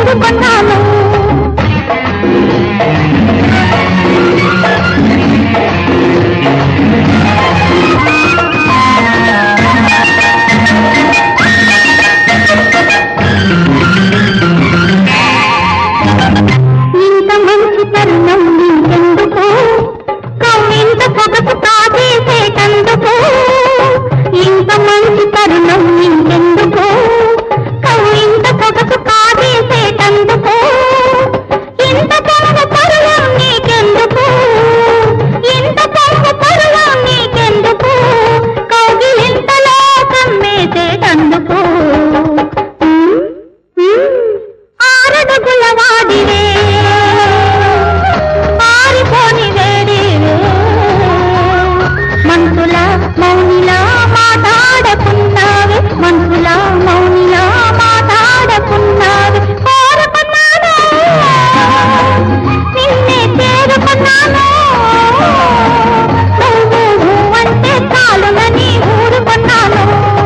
ఊరుకున్నాను ఇంత మంచి తరుణం నీకెందుకు కవ్వింత సొగసు కాజేసేటందుకు ఇంత మంచి తరుణం నీకెందుకు కవ్వింత సొగసు కాజేసేటందుకు ఇంత పొంగు పరువం నీకెందుకు ఇంత పొంగు పరువం నీకెందుకు కౌగిలింతలో కమ్మేసేటందుకు ఉమ్, ఉమ్, ఆరడుగుల వాడివే పారిపోని వేడివే మనసుల మౌనిలా మాట్లాడకున్నావే మనసుల మౌనిలా మాట్లాడకున్నావే కోరుకున్నాను నిన్నే చేరుకున్నాను నువ్వు అంటే చాలునని ఊరుకున్నాను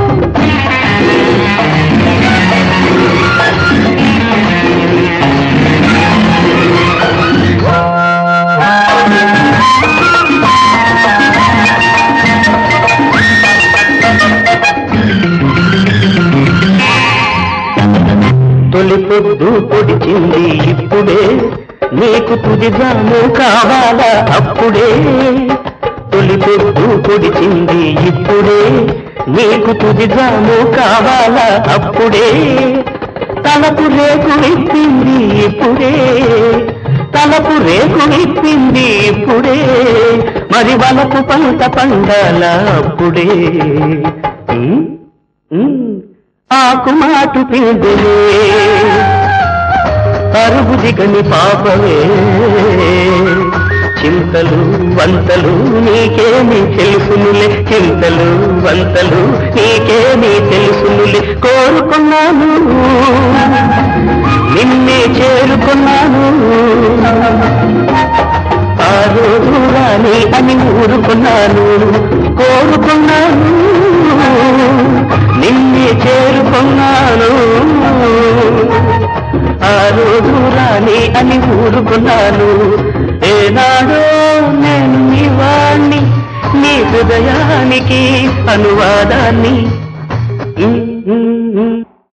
తొలి పొద్దు పొడిచింది ఇప్పుడే నీకు తుదిగాను కావాలా అప్పుడే తొలి పొద్దు పొడిచింది ఇప్పుడే నీకు తుదిగాను కావాలా అప్పుడే తలపు రేకు విప్పింది ఇప్పుడే తలపు రేకు విప్పింది ఇప్పుడే మరి వలపు పంట పండాల అప్పుడే ఉమ్, ఉమ్. ఆకు మాటు పిందులే అరుగు దిగని పాపమే చింతలు వంతలు నీకేమి తెలుసునులే చింతలు వంతలు నీకేమి తెలుసునులే కోరుకున్నాను నిన్నే చేరుకున్నాను ఆ రోజు రాని అని ఊరుకున్నాను కోరుకున్నాను నిన్నే చేరుకున్నాను ఆ రోజు రాని అని ఊరుకున్నాను ఏనాడో నేను నీ వాణ్ణి నీ హృదయానికి అనువాదాన్ని